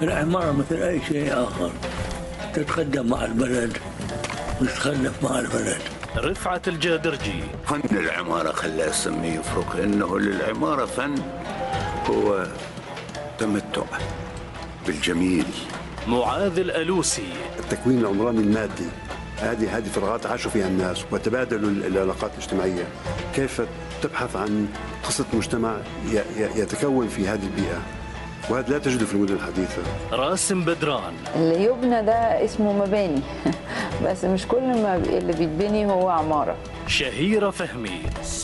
العمارة مثل أي شيء آخر تتقدم مع البلد وتتخلف مع البلد رفعة الجادرجي فن العمارة خلاه اسميه يفرق إنه للعمارة فن هو تمتع بالجميل معاذ الألوسي التكوين العمراني المادي هذه هذه فراغات عاشوا فيها الناس وتبادلوا العلاقات الاجتماعيه كيف تبحث عن قصه مجتمع ي- ي- يتكون في هذه البيئه وهذا لا تجده في المدن الحديثه راسم بدران اللي يبنى ده اسمه مباني بس مش كل ما اللي بيتبني هو عمارة شهيرة فهمي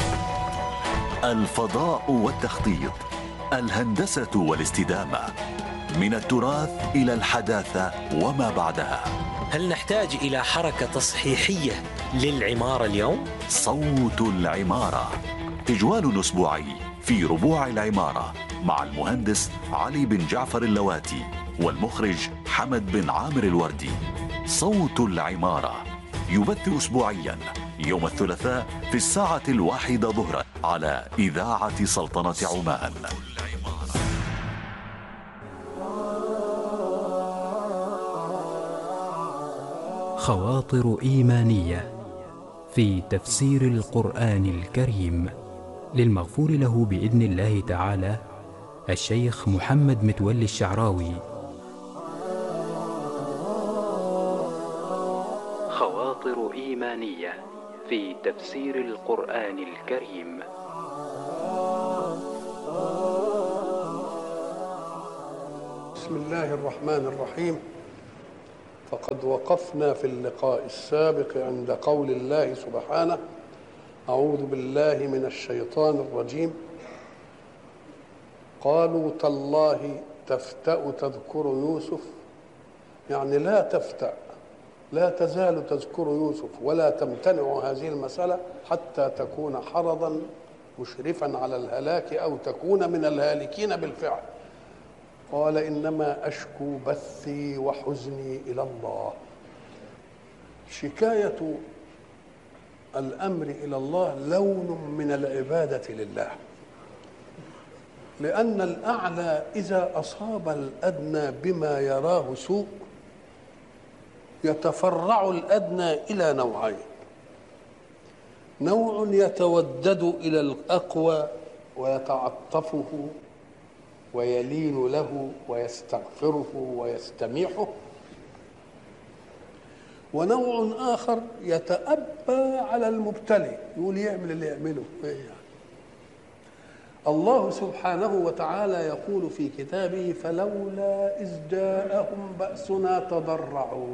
الفضاء والتخطيط الهندسة والاستدامة من التراث إلى الحداثة وما بعدها هل نحتاج إلى حركة تصحيحية للعمارة اليوم؟ صوت العمارة تجوال أسبوعي في ربوع العمارة مع المهندس علي بن جعفر اللواتي والمخرج حمد بن عامر الوردي صوت العمارة يبث أسبوعيا يوم الثلاثاء في الساعة الواحدة ظهرا على إذاعة سلطنة عمان خواطر ايمانيه في تفسير القران الكريم للمغفور له باذن الله تعالى الشيخ محمد متولي الشعراوي خواطر ايمانيه في تفسير القران الكريم بسم الله الرحمن الرحيم فقد وقفنا في اللقاء السابق عند قول الله سبحانه اعوذ بالله من الشيطان الرجيم قالوا تالله تفتا تذكر يوسف يعني لا تفتا لا تزال تذكر يوسف ولا تمتنع هذه المساله حتى تكون حرضا مشرفا على الهلاك او تكون من الهالكين بالفعل قال انما اشكو بثي وحزني الى الله شكايه الامر الى الله لون من العباده لله لان الاعلى اذا اصاب الادنى بما يراه سوء يتفرع الادنى الى نوعين نوع يتودد الى الاقوى ويتعطفه ويلين له ويستغفره ويستميحه ونوع اخر يتأبى على المبتلي يقول يعمل اللي يعمله إيه يعني؟ الله سبحانه وتعالى يقول في كتابه فلولا إذ جاءهم بأسنا تضرعوا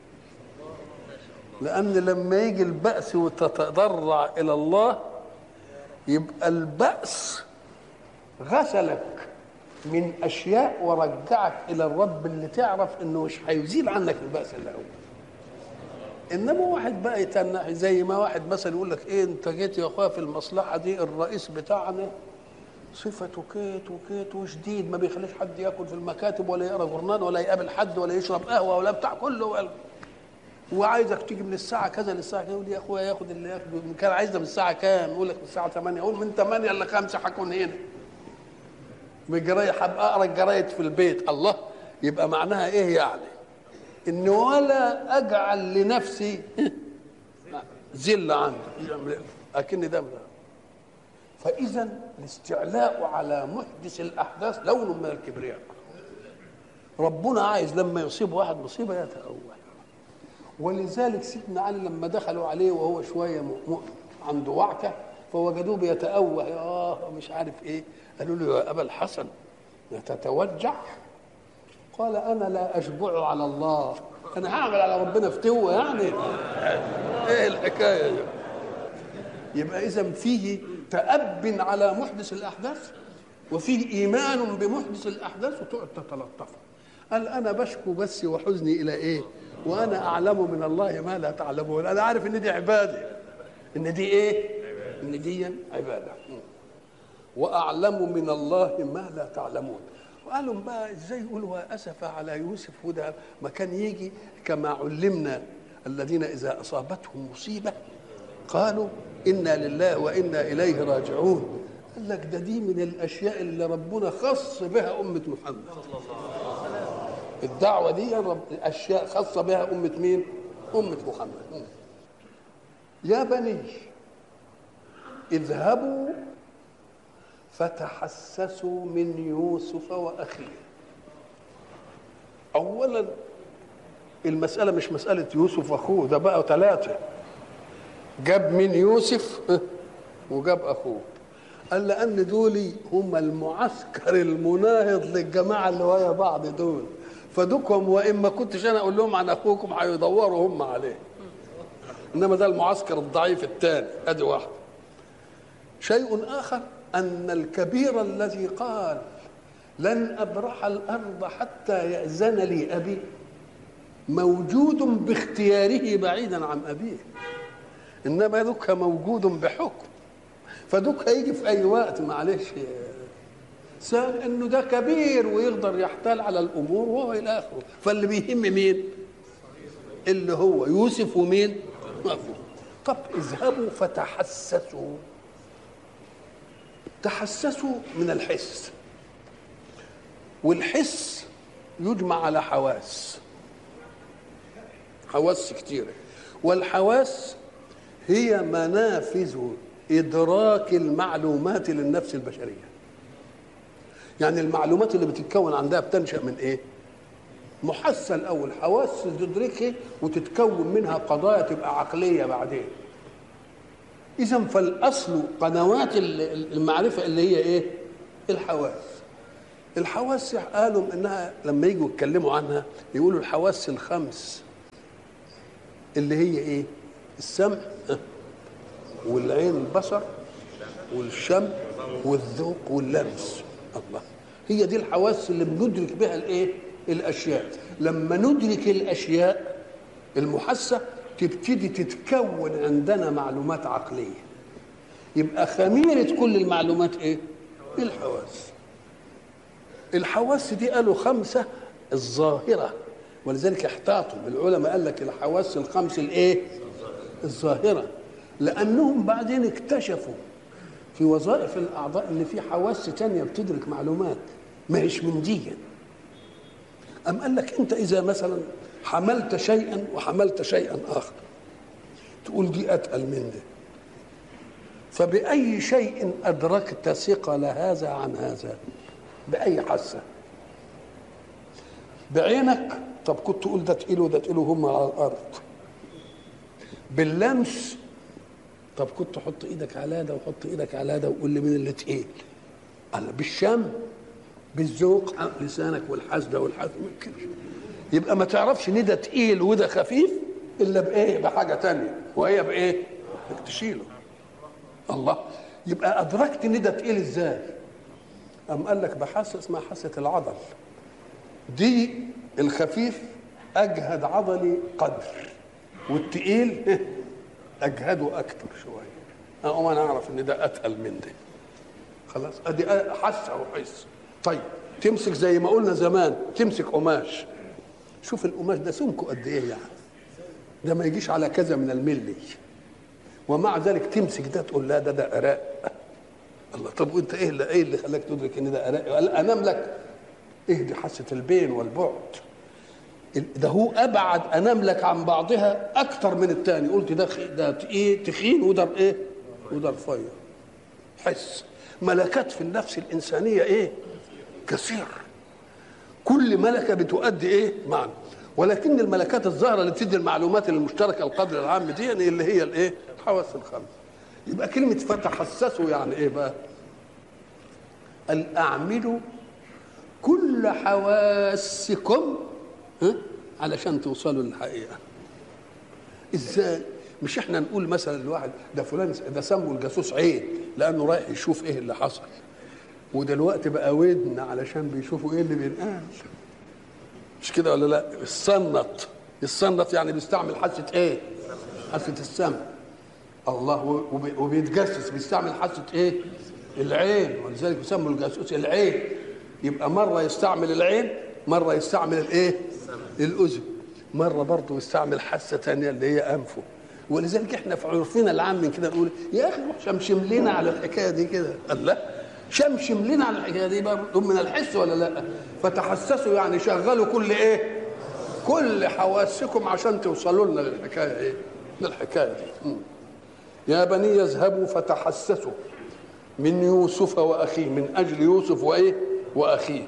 لأن لما يجي البأس وتتضرع إلى الله يبقى البأس غسلك من اشياء ورجعك الى الرب اللي تعرف انه مش هيزيل عنك الباس اللي هو انما واحد بقى يتنح زي ما واحد مثلا يقول لك ايه انت جيت يا اخويا في المصلحه دي الرئيس بتاعنا صفته كيت وكيت وشديد ما بيخليش حد ياكل في المكاتب ولا يقرا جورنال ولا يقابل حد ولا يشرب قهوه ولا بتاع كله ولا وعايزك تيجي من الساعه كذا للساعه كذا يقول يا اخويا ياخد اللي ياخده إن كان عايزنا من الساعه كام يقول لك من الساعه 8 يقول من 8 ل 5 هكون هنا بجرايد حب اقرا الجرايد في البيت الله يبقى معناها ايه يعني ان ولا اجعل لنفسي ذل عنده اكن ده من فاذا الاستعلاء على محدث الاحداث لون من الكبرياء ربنا عايز لما يصيب واحد مصيبه يتأول ولذلك سيدنا علي لما دخلوا عليه وهو شويه م... م... عنده وعكه فوجدوه بيتأوه اه مش عارف ايه قالوا له يا ابا الحسن تتوجع قال انا لا اشبع على الله انا هعمل على ربنا فتوه يعني ايه الحكايه دي يبقى اذا فيه تأب على محدث الاحداث وفيه ايمان بمحدث الاحداث وتقعد تتلطف قال انا بشكو بس وحزني الى ايه وانا اعلم من الله ما لا تعلمون انا عارف ان دي عباده ان دي ايه ان دي عباده واعلم من الله ما لا تعلمون وقالوا بقى ازاي يقولوا اسف على يوسف وده ما كان يجي كما علمنا الذين اذا اصابتهم مصيبه قالوا انا لله وانا اليه راجعون قال لك ده دي من الاشياء اللي ربنا خص بها امه محمد الدعوة دي رب- أشياء خاصة بها أمة مين؟ أمة محمد يا بني اذهبوا فتحسسوا من يوسف وأخيه أولا المسألة مش مسألة يوسف وأخوه ده بقى ثلاثة جاب من يوسف وجاب أخوه قال لأن دول هم المعسكر المناهض للجماعة اللي ويا بعض دول فدوكم وإن ما كنتش أنا أقول لهم عن أخوكم هيدوروا هم عليه إنما ده المعسكر الضعيف الثاني أدي واحد شيء آخر أن الكبير الذي قال لن أبرح الأرض حتى يأذن لي أبي موجود باختياره بعيدا عن أبيه إنما ذك موجود بحكم فدوك هيجي في أي وقت معلش سهل إنه ده كبير ويقدر يحتال على الأمور وهو إلى آخره فاللي بيهم مين؟ اللي هو يوسف ومين؟ أخوه طب اذهبوا فتحسسوا تحسسوا من الحس والحس يجمع على حواس حواس كتيرة والحواس هي منافذ إدراك المعلومات للنفس البشرية يعني المعلومات اللي بتتكون عندها بتنشأ من إيه؟ محسن الأول حواس تدركها وتتكون منها قضايا تبقى عقلية بعدين إذا فالأصل قنوات المعرفة اللي هي إيه؟ الحواس الحواس قالوا انها لما يجوا يتكلموا عنها يقولوا الحواس الخمس اللي هي ايه السمع والعين البصر والشم والذوق واللمس الله هي دي الحواس اللي بندرك بها الايه الاشياء لما ندرك الاشياء المحسه تبتدي تتكون عندنا معلومات عقليه يبقى خميره كل المعلومات ايه الحواس الحواس دي قالوا خمسة الظاهرة ولذلك احتاطوا العلماء قال لك الحواس الخمس الايه الظاهرة لأنهم بعدين اكتشفوا في وظائف الأعضاء إن في حواس تانية بتدرك معلومات ما هيش من دي أم قال لك أنت إذا مثلا حملت شيئا وحملت شيئا آخر تقول دي أتقل من ده فبأي شيء أدركت ثقل هذا عن هذا بأي حاسة بعينك طب كنت تقول ده تقيل وده تقيل وهم على الأرض باللمس طب كنت تحط ايدك على ده وحط ايدك على ده وقول لي مين اللي تقيل قال بالشم بالذوق لسانك والحسده والحسد يبقى ما تعرفش ان ده تقيل وده خفيف الا بايه بحاجه تانية وهي بايه انك تشيله الله يبقى ادركت ان ده تقيل ازاي أم قال لك بحاسة اسمها حاسة العضل دي الخفيف أجهد عضلي قدر والتقيل أجهده أكتر شوية أقوم أنا أعرف إن ده أتقل من ده خلاص أدي حاسة وحس طيب تمسك زي ما قلنا زمان تمسك قماش شوف القماش ده سمكه قد إيه يعني ده ما يجيش على كذا من الملي ومع ذلك تمسك ده تقول لا ده ده عراق الله طب وانت ايه اللي ايه اللي خلاك تدرك ان ده اراء قال انام لك اهدي حاسه البين والبعد ده هو ابعد انام لك عن بعضها اكتر من الثاني قلت ده ده ايه تخين وده ايه وده رفيع حس ملكات في النفس الانسانيه ايه كثير كل ملكه بتؤدي ايه معنى ولكن الملكات الظاهره اللي بتدي المعلومات المشتركه القدر العام دي يعني اللي هي الايه الحواس الخمس يبقى كلمة فتحسسوا يعني ايه بقى؟ قال اعملوا كل حواسكم ها علشان توصلوا للحقيقة. ازاي؟ مش احنا نقول مثلا لواحد ده فلان ده سموا الجاسوس عين لانه رايح يشوف ايه اللي حصل. ودلوقتي بقى ودن علشان بيشوفوا ايه اللي بينقال. مش كده ولا لا؟ الصنط الصنط يعني بيستعمل حاسة ايه؟ حاسة السمع. الله وبيتجسس بيستعمل حاسه ايه؟ العين ولذلك بيسموا الجاسوس العين يبقى مره يستعمل العين مره يستعمل الايه؟ الاذن مره برضه يستعمل حاسه ثانيه اللي هي انفه ولذلك احنا في عرفنا العام من كده نقول يا اخي روح شمشم لنا على الحكايه دي كده قال لا شمشم لنا على الحكايه دي برضه من الحس ولا لا فتحسسوا يعني شغلوا كل ايه كل حواسكم عشان توصلوا لنا للحكايه ايه للحكايه دي مم. يا بني يذهبوا فتحسسوا من يوسف واخيه من اجل يوسف وايه واخيه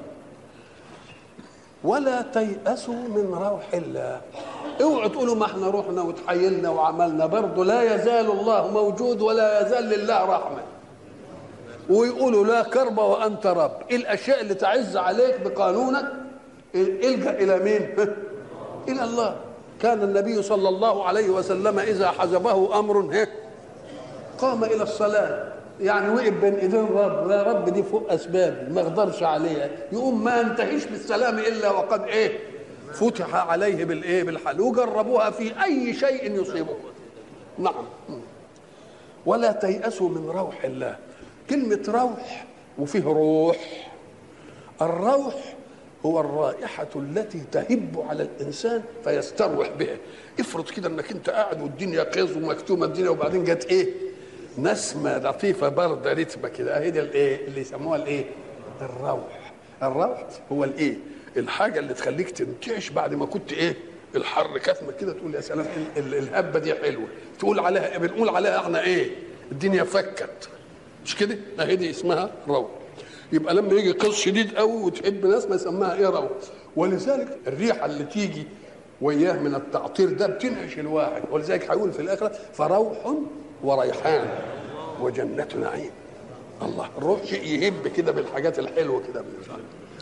ولا تيأسوا من روح الله اوعوا تقولوا ما احنا رحنا وتحيلنا وعملنا برضه لا يزال الله موجود ولا يزال لله رحمه ويقولوا لا كرب وانت رب ايه الاشياء اللي تعز عليك بقانونك الجا الى مين الى الله كان النبي صلى الله عليه وسلم اذا حزبه امر هيك قام الى الصلاه يعني وقف بين ايدين رب لا رب دي فوق اسبابي ما اقدرش عليها يقوم ما ينتهيش بالسلام الا وقد ايه فتح عليه بالايه بالحل وجربوها في اي شيء يصيبه نعم ولا تيأسوا من روح الله كلمة روح وفيه روح الروح هو الرائحة التي تهب على الإنسان فيستروح بها افرض كده انك انت قاعد والدنيا قيظ ومكتومة الدنيا وبعدين جت ايه نسمة لطيفة باردة رتبة كده اهي دي الايه اللي يسموها الايه الروح الروح هو الايه الحاجة اللي تخليك تنتعش بعد ما كنت ايه الحر كتمة كده تقول يا سلام ال- ال- الهبة دي حلوة تقول عليها بنقول عليها احنا ايه الدنيا فكت مش كده اهي دي اسمها روح يبقى لما يجي قيظ شديد قوي وتحب ناس ما يسماها ايه روح ولذلك الريحه اللي تيجي وياه من التعطير ده بتنعش الواحد ولذلك هيقول في الاخره فروح وريحان وجنة نعيم الله الروح شيء يهب كده بالحاجات الحلوه كده بالإنسان.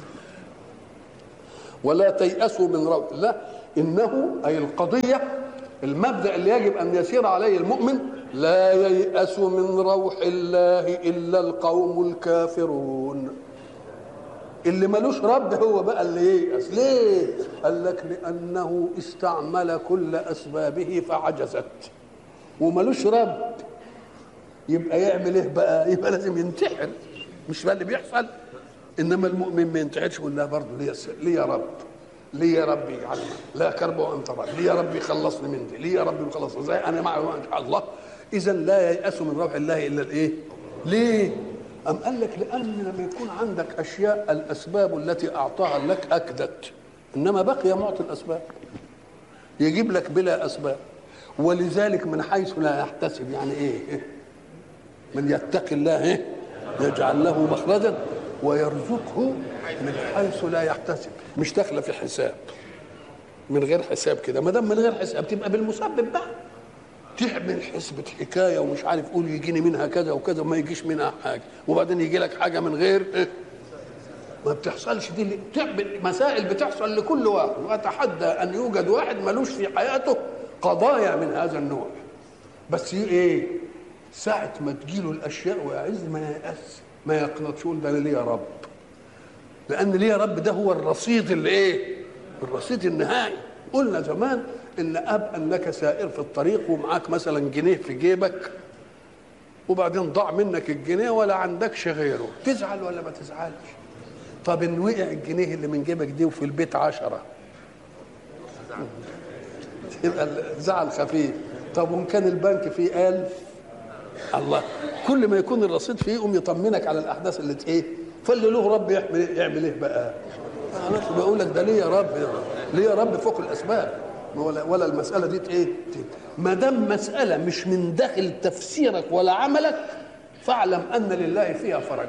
ولا تيأسوا من روح الله إنه أي القضية المبدأ اللي يجب أن يسير عليه المؤمن لا ييأس من روح الله إلا القوم الكافرون اللي ملوش رب هو بقى اللي ييأس ليه قال لك لأنه استعمل كل أسبابه فعجزت وملوش رب يبقى يعمل ايه بقى يبقى لازم ينتحر مش بقى اللي بيحصل انما المؤمن ما ينتحرش يقول لا برضه ليه ليه يا رب ليه يا ربي يعلم لا كرب وانت رب ليه يا ربي خلصني من دي ليه يا ربي خلصني زي انا مع الله اذا لا ييأس من روح الله الا الايه ليه أم قال لك لأن لما يكون عندك أشياء الأسباب التي أعطاها لك أكدت إنما بقي معطي الأسباب يجيب لك بلا أسباب ولذلك من حيث لا يحتسب يعني إيه من يتقي الله إيه؟ يجعل له مخرجا ويرزقه من حيث لا يحتسب مش داخله في حساب من غير حساب كده ما دام من غير حساب تبقى بالمسبب بقى تعمل حسبة حكاية ومش عارف قول يجيني منها كذا وكذا وما يجيش منها حاجة وبعدين يجي لك حاجة من غير إيه؟ ما بتحصلش دي اللي- تعمل مسائل بتحصل لكل واحد واتحدى ان يوجد واحد ملوش في حياته قضايا من هذا النوع بس ي- ايه ساعة ما تجيله الاشياء ويعز ما يأس ما يقنطش يقول ده انا ليه يا رب لان ليه يا رب ده هو الرصيد اللي ايه الرصيد النهائي قلنا زمان ان اب انك سائر في الطريق ومعاك مثلا جنيه في جيبك وبعدين ضاع منك الجنيه ولا عندكش غيره تزعل ولا ما تزعلش طب ان وقع الجنيه اللي من جيبك دي وفي البيت عشرة يبقى الزعل خفيف طب وان كان البنك فيه ألف الله كل ما يكون الرصيد فيه يقوم يطمنك على الاحداث اللي ت- ايه فاللي له رب يعمل يعمل ايه بقى انا بقول لك ده ليه يا رب ليه يا رب فوق الاسباب ولا ولا المساله دي ت- ايه ت- ما دام مساله مش من داخل تفسيرك ولا عملك فاعلم ان لله فيها فرج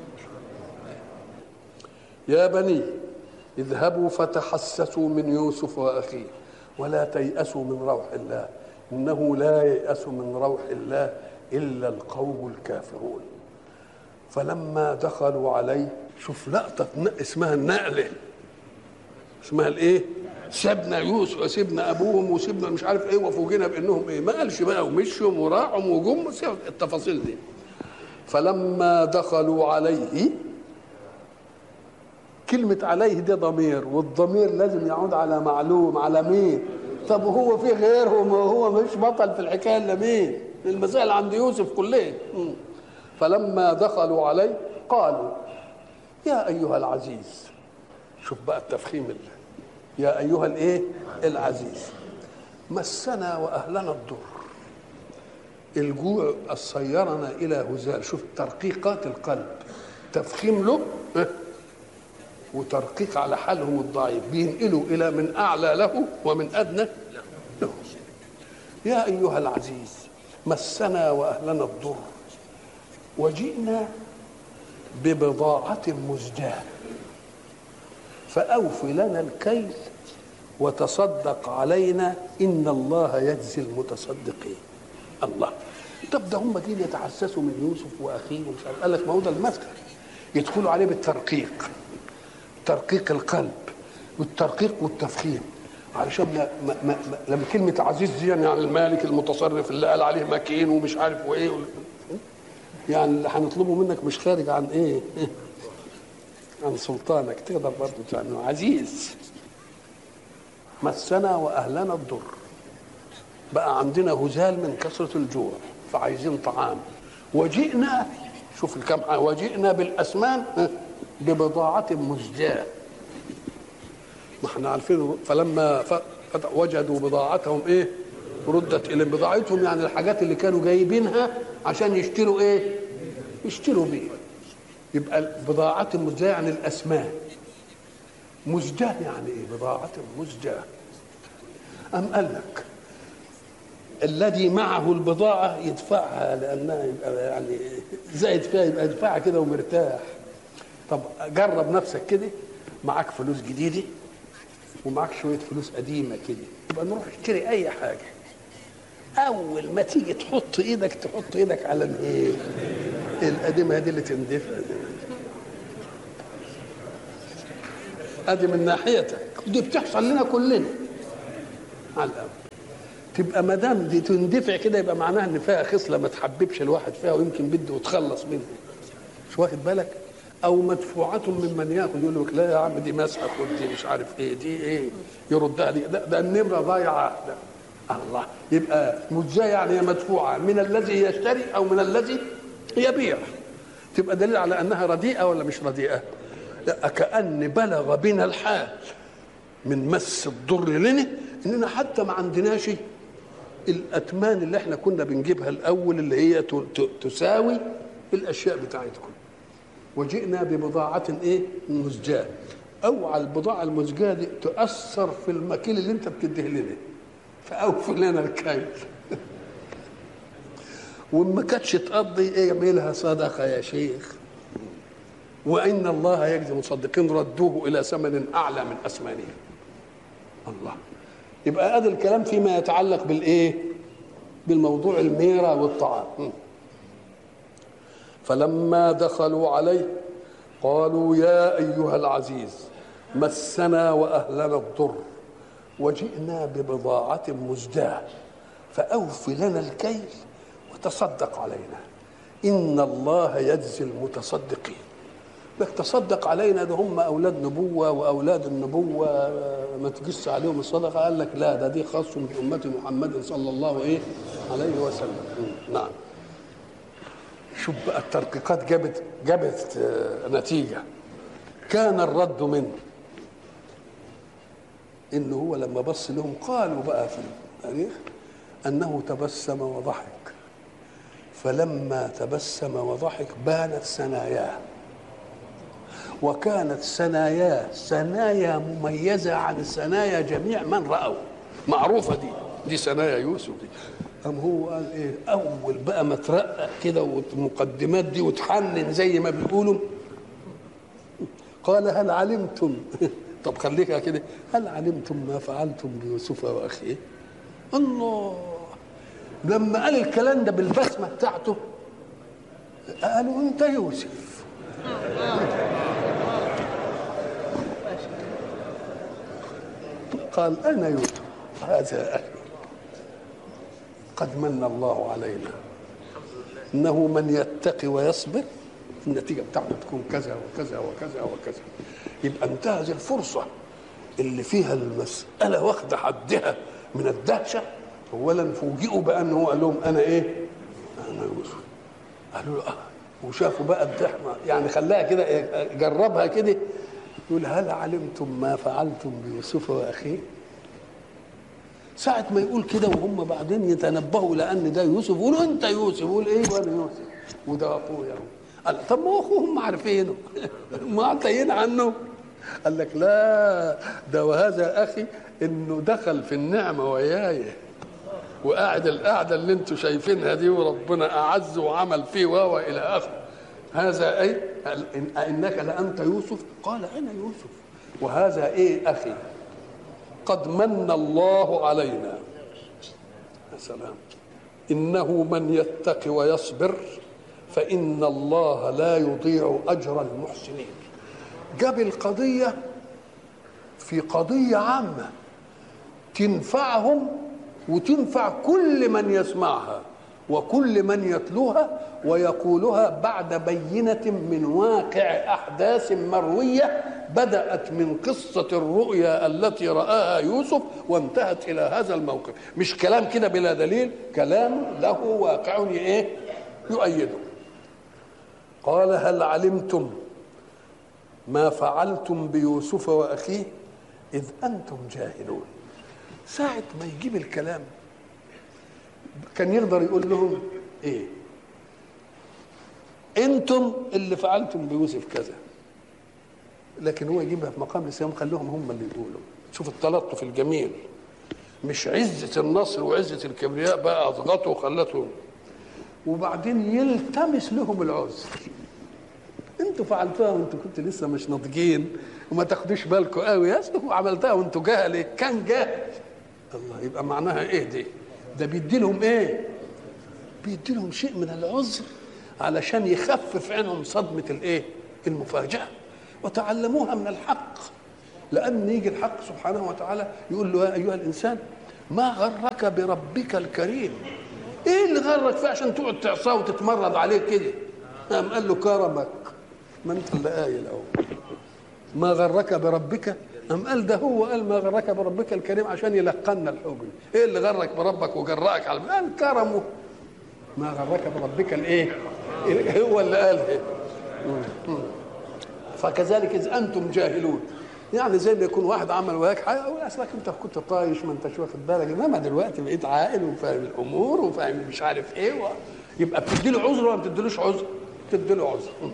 يا بني اذهبوا فتحسسوا من يوسف واخيه ولا تيأسوا من روح الله انه لا ييأس من روح الله الا القوم الكافرون فلما دخلوا عليه شوف لقطه ن- اسمها النقله اسمها الايه سيبنا يوسف وسيبنا ابوهم وسيبنا مش عارف ايه وفوجئنا بانهم ايه ما قالش بقى ومشوا وراحوا وجم سيب التفاصيل دي فلما دخلوا عليه كلمة عليه دي ضمير والضمير لازم يعود على معلوم على مين طب وهو في غيرهم وهو مش بطل في الحكاية إلا مين المسائل عند يوسف كلها مم. فلما دخلوا عليه قالوا يا أيها العزيز شوف بقى التفخيم اللي. يا أيها الإيه العزيز مسنا وأهلنا الضر الجوع صيرنا إلى هزال شوف ترقيقات القلب تفخيم له ها، وترقيق على حالهم الضعيف بينقلوا الى من اعلى له ومن ادنى له يا ايها العزيز مسنا واهلنا الضر وجئنا ببضاعه مزجاه فاوف لنا الكيل وتصدق علينا ان الله يجزي المتصدقين الله طب ده هم جايين يتحسسوا من يوسف واخيه ومش عارف قال لك ما هو ده المسكن يدخلوا عليه بالترقيق ترقيق القلب والترقيق والتفخيم علشان ما ما ما ما لما كلمه عزيز دي يعني المالك المتصرف اللي قال عليه مكين ومش عارف وايه يعني اللي هنطلبه منك مش خارج عن ايه عن سلطانك تقدر برضه تعمله عزيز مسنا واهلنا الضر بقى عندنا هزال من كثره الجوع فعايزين طعام وجئنا شوف الكم وجئنا بالاسمان ببضاعه مزجاه ما احنا عارفين فلما ف- فتح- وجدوا بضاعتهم ايه ردت الى بضاعتهم يعني الحاجات اللي كانوا جايبينها عشان يشتروا ايه يشتروا بيه يبقى بضاعة مزجاة يعني الأسمان مزجاة يعني إيه بضاعة مزجاة أم قال لك الذي معه البضاعة يدفعها لأنها يبقى يعني زائد فيها يبقى يدفعها كده ومرتاح طب جرب نفسك كده معاك فلوس جديدة ومعاك شوية فلوس قديمة كده يبقى نروح نشتري أي حاجة أول ما تيجي تحط إيدك تحط إيدك على الإيه؟ القديمة دي اللي تندفع ادي من ناحيتك ودي بتحصل لنا كلنا على الاول تبقى ما دام دي تندفع كده يبقى معناها ان فيها خصله ما تحببش الواحد فيها ويمكن بده يتخلص منها مش واخد بالك او مدفوعه ممن ياخذ يقول لك لا يا عم دي مسحه خد دي مش عارف ايه دي ايه يردها دي ده, ده النمره ضايعه ده الله يبقى مجزاه يعني هي مدفوعه من الذي يشتري او من الذي يبيع تبقى دليل على انها رديئه ولا مش رديئه لا كأن بلغ بنا الحال من مس الضر لنا اننا حتى ما عندناش الاتمان اللي احنا كنا بنجيبها الاول اللي هي ت- ت- تساوي الاشياء بتاعتكم وجئنا ببضاعة ايه مزجاة اوعى البضاعة المزجاة دي تؤثر في المكيل اللي انت بتديه لنا فاوفر لنا الكيل وما كانتش تقضي ايه لها صدقة يا شيخ وان الله يجزي المصدقين ردوه الى ثمن اعلى من اثمانهم الله يبقى هذا الكلام فيما يتعلق بالايه بالموضوع الميرة والطعام م. فلما دخلوا عليه قالوا يا ايها العزيز مسنا واهلنا الضر وجئنا ببضاعه مزجاه فاوف لنا الكيل وتصدق علينا ان الله يجزي المتصدقين لك تصدق علينا ده هم اولاد نبوه واولاد النبوه آه، ما تجس عليهم الصدقه قال لك لا ده دي خاص بامه محمد صلى الله ايه عليه وسلم م. نعم شوف بقى الترقيقات جابت جابت آه، نتيجه كان الرد منه انه هو لما بص لهم قالوا بقى في التاريخ انه تبسم وضحك فلما تبسم وضحك بانت ثناياه وكانت ثناياه ثنايا مميزه عن ثنايا جميع من راوا معروفه دي دي ثنايا يوسف دي أم هو قال ايه اول بقى ما ترقق كده والمقدمات دي وتحنن زي ما بيقولوا قال هل علمتم طب خليها كده هل علمتم ما فعلتم بيوسف واخيه الله لما قال الكلام ده بالبسمه بتاعته قالوا انت يوسف قال انا يوسف هذا اخي قد من الله علينا انه من يتقي ويصبر النتيجه بتاعته تكون كذا وكذا وكذا وكذا يبقى انتهز الفرصه اللي فيها المساله واخده حدها من الدهشه اولا فوجئوا بان هو قال لهم انا ايه؟ انا يوسف قالوا له اه وشافوا بقى الضحمه يعني خلاها كده إيه، جربها كده يقول هل علمتم ما فعلتم بيوسف واخيه؟ ساعة ما يقول كده وهم بعدين يتنبهوا لأن ده يوسف يقولوا أنت يوسف يقول إيه وأنا يوسف وده أخويا قال طب ما هو اخوهم عارفينه ما عطيين عنه قال لك لا ده وهذا اخي انه دخل في النعمه وياي وقاعد القعده اللي انتم شايفينها دي وربنا اعز وعمل فيه واو الى اخره هذا اي قال إن انك لانت يوسف قال انا يوسف وهذا ايه اخي قد من الله علينا يا سلام انه من يتق ويصبر فان الله لا يضيع اجر المحسنين جاب القضيه في قضيه عامه تنفعهم وتنفع كل من يسمعها وكل من يتلوها ويقولها بعد بينة من واقع أحداث مروية بدأت من قصة الرؤيا التي رآها يوسف وانتهت إلى هذا الموقف مش كلام كده بلا دليل كلام له واقع إيه يؤيده قال هل علمتم ما فعلتم بيوسف وأخيه إذ أنتم جاهلون ساعة ما يجيب الكلام كان يقدر يقول لهم ايه انتم اللي فعلتم بيوسف كذا لكن هو يجيبها في مقام الاسلام خليهم هم اللي يقولوا شوف التلطف الجميل مش عزة النصر وعزة الكبرياء بقى اضغطوا وخلته وبعدين يلتمس لهم العذر انتوا فعلتوها وانتوا كنتوا لسه مش ناضجين وما تاخدوش بالكم قوي يا اصلكم عملتها وانتوا جهل كان جاهل الله يبقى معناها ايه دي ده بيدي لهم ايه بيدي لهم شيء من العذر علشان يخفف عنهم صدمة الايه المفاجأة وتعلموها من الحق لأن يجي الحق سبحانه وتعالى يقول له يا أيها الإنسان ما غرك بربك الكريم ايه اللي غرك فيه عشان تقعد تعصاه وتتمرد عليه كده قام قال له كرمك ما انت اللي قايل اهو ما غرك بربك أم قال ده هو قال ما غرك بربك الكريم عشان يلقنا الحجن ايه اللي غرك بربك وجرأك على قال كرمه ما غرك بربك الايه هو اللي قال إيه؟ فكذلك اذ انتم جاهلون يعني زي ما يكون واحد عمل وياك حاجه اقول اصلك انت كنت طايش ما انتش واخد بالك انما دلوقتي بقيت عاقل وفاهم الامور وفاهم مش عارف ايه و... يبقى بتدي له عذر ولا ما بتديلوش عذر؟ بتدي له عذر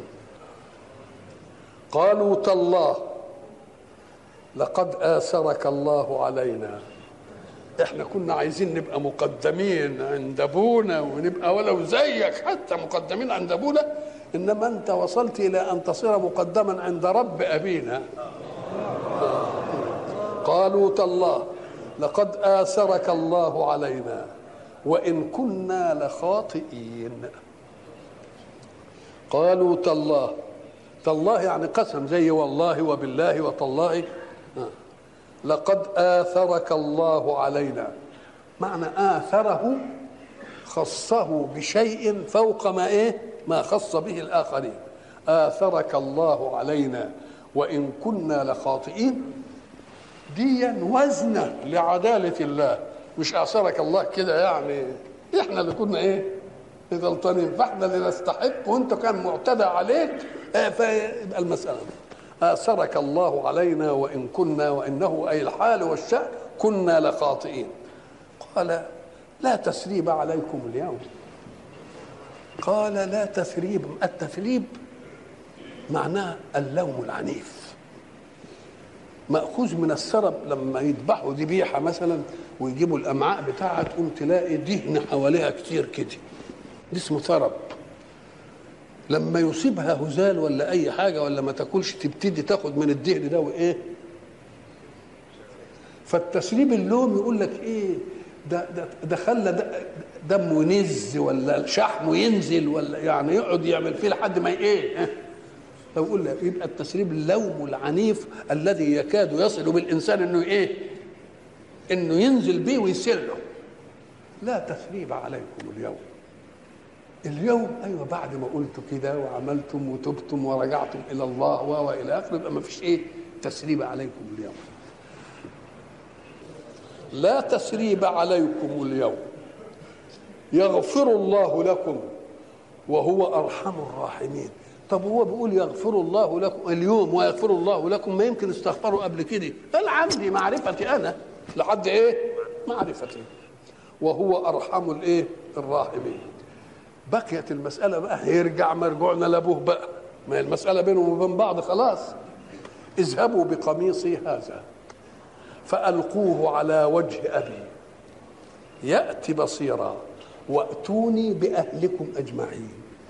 قالوا تالله لقد آثرك الله علينا احنا كنا عايزين نبقى مقدمين عند ابونا ونبقى ولو زيك حتى مقدمين عند ابونا انما انت وصلت الى ان تصير مقدما عند رب ابينا قالوا تالله لقد آثرك الله علينا وإن كنا لخاطئين قالوا تالله تالله يعني قسم زي والله وبالله وتالله لقد آثرك الله علينا معنى آثره خصه بشيء فوق ما إيه ما خص به الآخرين آثرك الله علينا وإن كنا لخاطئين ديا وزنة لعدالة الله مش آثرك الله كده يعني احنا اللي كنا ايه غلطانين فاحنا اللي نستحق وانت كان معتدى عليك اه فيبقى المسألة آثرك الله علينا وإن كنا وإنه أي الحال والشأن كنا لخاطئين قال لا تثريب عليكم اليوم قال لا تثريب التثريب معناه اللوم العنيف مأخوذ من السرب لما يذبحوا ذبيحة مثلا ويجيبوا الأمعاء بتاعها تقوم تلاقي دهن حواليها كتير كده دي اسمه ثرب لما يصيبها هزال ولا أي حاجة ولا ما تاكلش تبتدي تاخد من الدهن ده وإيه فالتسريب اللوم يقول لك إيه ده ده ده خلى دمه ينز ولا شحمه ينزل ولا يعني يقعد يعمل فيه لحد ما ايه فيقول لك يبقى التسريب اللوم العنيف الذي يكاد يصل بالانسان انه ايه؟ انه ينزل بيه ويسله لا تثريب عليكم اليوم اليوم ايوه بعد ما قلتوا كده وعملتم وتبتم ورجعتم الى الله والى اخره يبقى ما فيش ايه؟ تسريب عليكم اليوم لا تسريب عليكم اليوم يغفر الله لكم وهو ارحم الراحمين طب هو بيقول يغفر الله لكم اليوم ويغفر الله لكم ما يمكن استغفروا قبل كده قال عندي معرفتي انا لحد ايه معرفتي وهو ارحم الايه الراحمين بقيت المسألة بقى هيرجع مرجوعنا لأبوه بقى ما هي المسألة بينهم وبين بعض خلاص اذهبوا بقميصي هذا فألقوه على وجه أبي يأتي بصيرا وأتوني بأهلكم أجمعين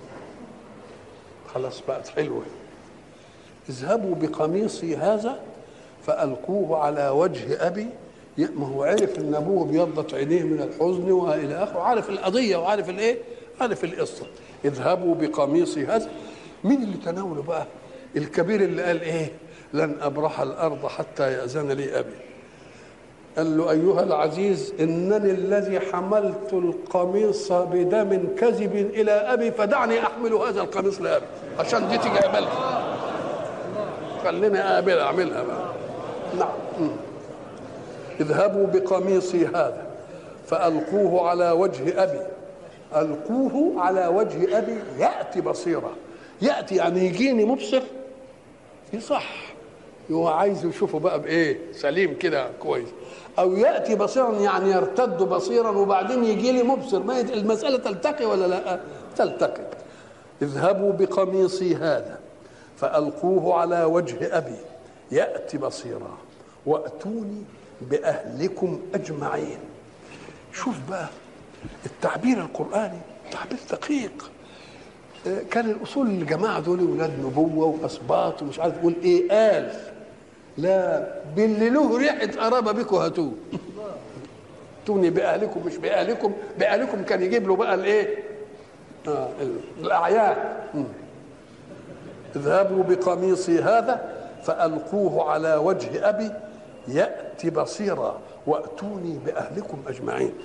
خلاص بقت حلوة اذهبوا بقميصي هذا فألقوه على وجه أبي ما هو عرف ان ابوه بيضت عينيه من الحزن والى اخره عارف القضيه وعارف الايه عارف القصه اذهبوا بقميصي هذا مين اللي تناوله بقى الكبير اللي قال ايه لن ابرح الارض حتى ياذن لي ابي قال له ايها العزيز انني الذي حملت القميص بدم كذب الى ابي فدعني احمل هذا القميص لابي عشان دي تيجي اقبلها خليني اقابلها اعملها بقى نعم اذهبوا بقميصي هذا فألقوه على وجه أبي ألقوه على وجه أبي يأتي بصيرا يأتي يعني يجيني مبصر يصح هو عايز يشوفه بقى بإيه سليم كده كويس أو يأتي بصيرا يعني يرتد بصيرا وبعدين يجي لي مبصر ما يت- المسألة تلتقي ولا لا تلتقي اذهبوا بقميصي هذا فألقوه على وجه أبي يأتي بصيرا وأتوني بأهلكم أجمعين شوف بقى التعبير القرآني تعبير دقيق آه، كان الأصول الجماعة دول ولاد نبوة وأسباط ومش عارف يقول إيه قال لا باللي له ريحة قرابة بكم هاتوه اتوني بأهلكم مش بأهلكم بأهلكم كان يجيب له بقى الإيه آه الأعيان مم. اذهبوا بقميصي هذا فألقوه على وجه أبي يأتي بصيرا وأتوني بأهلكم أجمعين